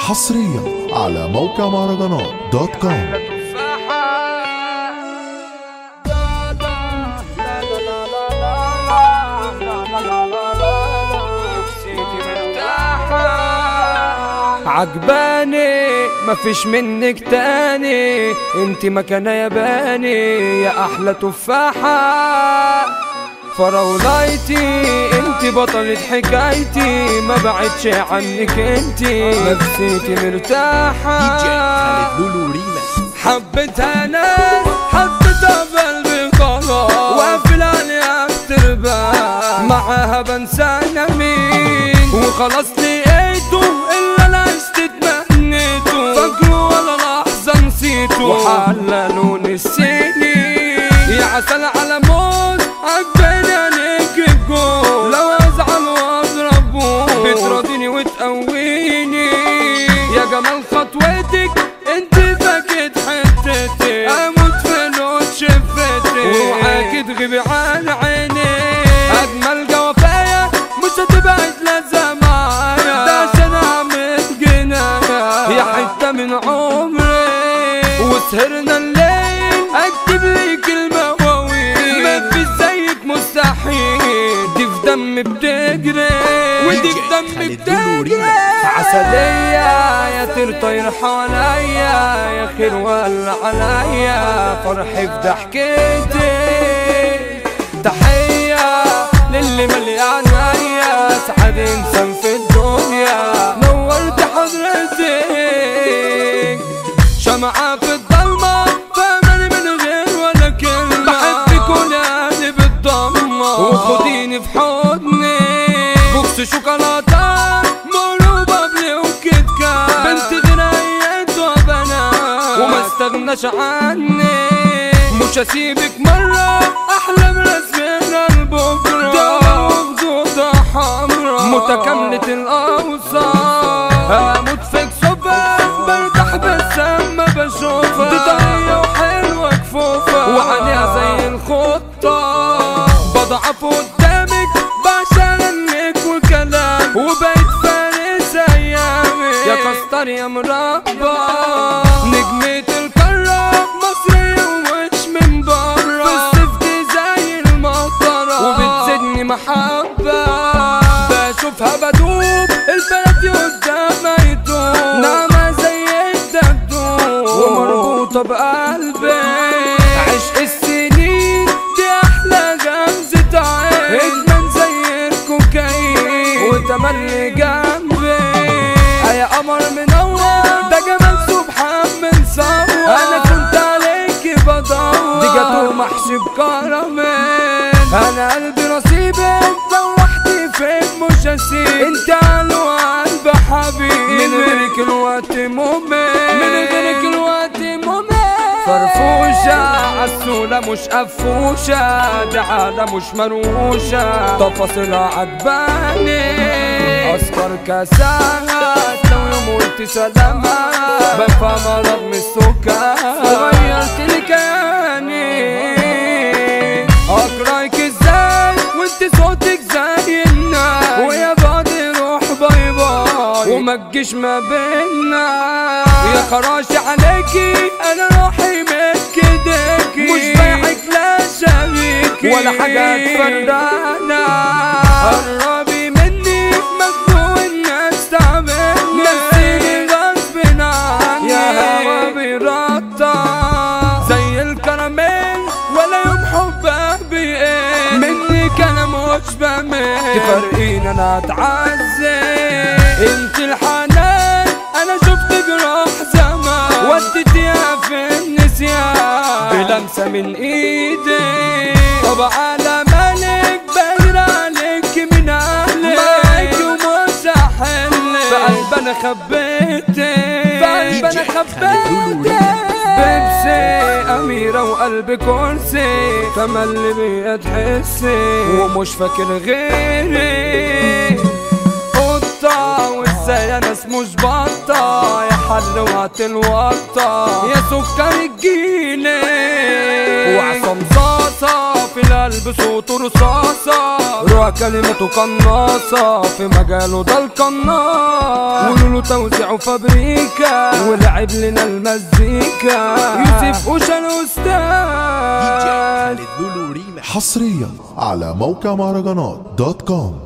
حصريا على موقع مهرجانات دوت كوم عجباني مفيش منك تاني انت مكانة ياباني يا احلى تفاحة فراولايتي انت بطلة حكايتي ما بعدش عنك انت نفسيتي مرتاحة لولو ريما حبيتها ناس حبيتها بقلبي خلاص وقافل عليها اكتربان معاها بنسى انا مين وخلاص لقيته الا انا عشت اتمنيته فاكره ولا لحظة نسيته وحللون السنين يا عسل على موت عجباني عليك الجول لو ازعل واضربه بتراضيني وتقويني يا جمال خطوتك انت فاكت حتتي اموت في لون شفتي وعاكي تغيبي عن عيني اجمل جوافايا مش هتبعد لازم معايا ده عشان اعمل جنايا يا حته من عمري وسهرنا الليل اكتب لي كلمه واويل ما في زيك مستحيل دي في دم بتجري ودي في دم بتجري عسلية يا ترطير حواليا يا خير ولا عليا فرحي في ضحكتي تحية للي مليان عيا سعد انسان في الدنيا نورت حضرتك شمعة في الضلمة فهمني من غير ولا كلمة بحبك ولادي بالضمة وخديني في حضني بوكس شوكولاتة مولو بابلي وكيت كات بنت غنيت وبنات وما استغناش عني مش هسيبك مرة أحلام رسمنا لبكرة دولة وخدودة حمرا متكاملة الأوصاف أموت فيك صبح برتاح بس أما بشوفها دي طرية وحلوة كفوفة وعليها زي الخطة بضعف قدامك بعشان انك وكلام وبقيت فارس ايامي يا كستر يا مربى نجمة القارة مصرية ومش من برا في الصيف دي زي المطرة وبتزيدني محبة بشوفها بدوب البلد دي قدامها يدوب نعمة زي الدبدوب ومربوطة بقلبي عشق السنين دي أحلى غمزة عين إدمان زي الكوكايين وتملي جنبي يا قمر منور ده جمال سبحان من صور أنا كنت عليك بدور دي جاتو محشي بكرامين أنا قلبي نصيبك لو وحدي فيك مش هسيب انت علو قلب حبيبي من غيرك الوقت ممل من غيرك الوقت ممل فرفوشة عالسولة مش قفوشة دي عادة مش مروشة تفاصيلها عجباني أسكر كاسات لو يوم قلت سلامات بفهم مرض من السكر وغيرت لي كياني أقرأك ازاي وانت صوتك زي الناس ويا بعض روح باي باي وما تجيش ما بينا يا خراشي عليكي انا روحي من كديكي مش بايعك لا شريكي ولا حاجة تفرقنا قربي مني مجنون الناس تعبني نسيني غصب عني يا هوا بيرطع زي الكراميل ولا يوم حبك بيقل منك انا مش بمل تفرقين انا اتعذب انت الحنان انا شفت جراح زمان وديتيها في النسيان بلمسه من ايدي طب على مالك بغير عليك من اهلك معاك ومش هحلك في قلب انا خبيتك في قلب انا خبيتك بيبسي أميرة وقلب كرسي تملي بيا تحسي ومش فاكر غيري قطة وازاي انا مش بطة يا حلوة الوطة يا سكر الجيلي وعصام صاصة في القلب قلب صوته رصاصة روح كلمته قناصة في مجاله ده القناص قولوا له توزيعه فابريكا ولعب لنا المزيكا يوسف اوشا الاستاذ حصريا على موقع مهرجانات دوت كوم